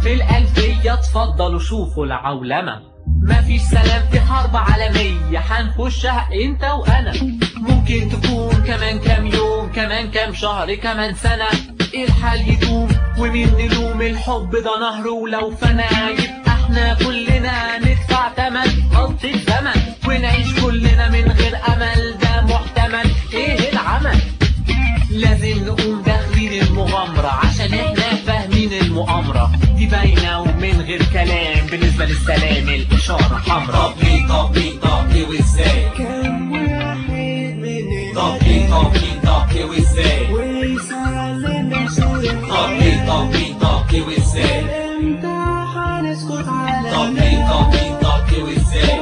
في الألفية اتفضلوا شوفوا العولمة مفيش سلام في حرب عالمية هنخشها انت وانا ممكن تكون كمان كام يوم كمان كام شهر كمان سنة الحال يدوم ومين نلوم الحب ده نهر ولو فنا يبقى احنا كلنا ندفع تمن غلطة زمن ونعيش كلنا من غير امل ده محتمل ايه العمل لازم نقوم داخلين المغامرة عشان احنا فاهمين المؤامرة دي باينة ومن غير كلام بالنسبة للسلام الإشارة حمراء طب ليه طب ليه طب ليه وازاي كم واحد مننا طب ليه طب ليه طب ليه وازاي ويسلم نفسه طب ليه طب ليه طب ليه وازاي امتى هنسكت على طب ليه طب ليه طب ليه وازاي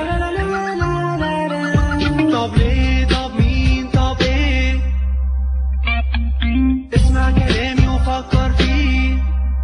طب ليه طب مين طب ايه اسمع كلامي وفكر فيه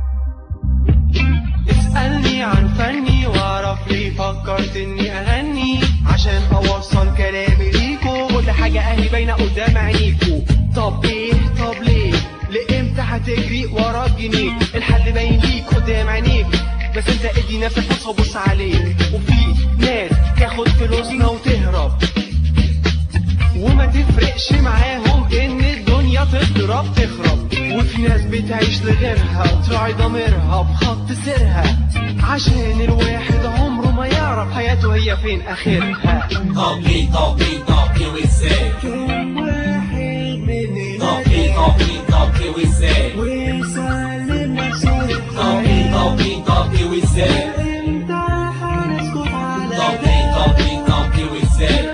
اسألني عن فني واعرف ليه فكرت اني اغني عشان اوصل كلامي ليكو كل حاجة اهلي باينة قدام عينيكو طب ايه طب ليه لامتى هتجري ورا الجنيه الحل باين ليك قدام عينيك بس انت ادي نفسك فرصة وبص عليك وفي ناس تاخد فلوسنا وتهرب وما تفرقش معاهم ان الدنيا تضرب تخرب وفي ناس بتعيش لغيرها وتراعي ضميرها بخط سيرها عشان الواحد عمره ما يعرف حياته هي فين اخرها طب ليه طب ليه طب ليه وازاي كم واحد مننا طب ليه طب ليه طب ليه وازاي ويسلم نفسه طب ليه طب ليه طب ليه وازاي امتى هنسكت على طب ليه طب ليه طب ليه وازاي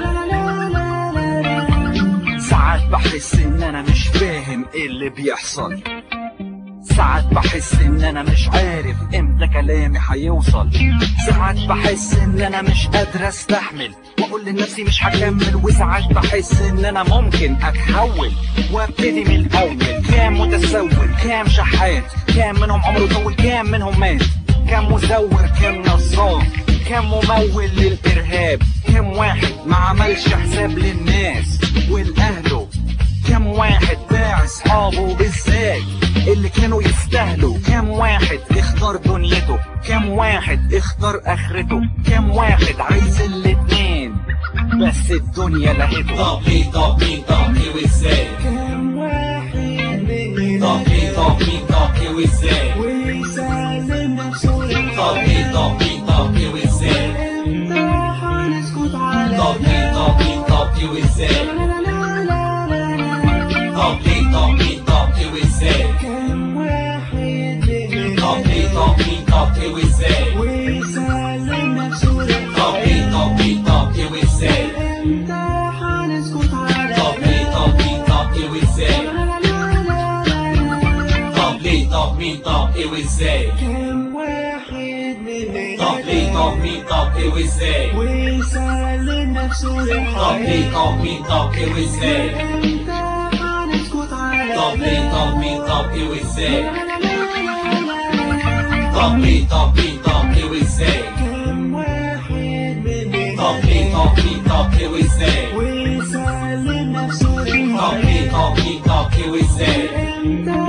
ساعات بحس ان انا مش فاهم ايه اللي بيحصل ساعات بحس ان انا مش عارف امتى كلامي هيوصل ساعات بحس ان انا مش قادر استحمل واقول لنفسي مش هكمل وساعات بحس ان انا ممكن اتحول وابتدي من الاول كام متسول كام شحات كام منهم عمره طول كام منهم مات كام مزور كام نصاب كام ممول للارهاب كام واحد ما عملش حساب للناس والاهله كم واحد باع اصحابه بالذات اللي كانوا يستاهلوا كم واحد اختار دنيته كم واحد اختار اخرته كم واحد عايز الاتنين بس الدنيا لهته طب ليه طب ليه طب ليه وازاي كم واحد مننا طب ليه طب ليه طب ليه وازاي ويسلم نفسه طب ليه طب ليه طب ليه وازاي امتى هنسكت على طب ليه طب ليه طب ليه وازاي طب ليه طب ليه طب ليه وازاي كم واحد مننا طب ليه طب ليه طب ليه وازاي ويسلم نفسه طب ليه طب ليه طب ليه وازاي امتى هنسكت على طب ليه طب ليه طب ليه وازاي طب ليه طب مين طب ايه وازاي كم واحد مننا طب ليه طب مين طب ايه وازاي ويسلم نفسه طب ليه طب مين طب ايه وازاي امتى هنسكت على طب ليه طب مين طب ايه وازاي طب ليه طب مين طب ايه وازاي كم واحد مننا طب ليه طب مين طب ايه وازاي ويسلم نفسه طب ليه طب مين طب ايه وازاي امتى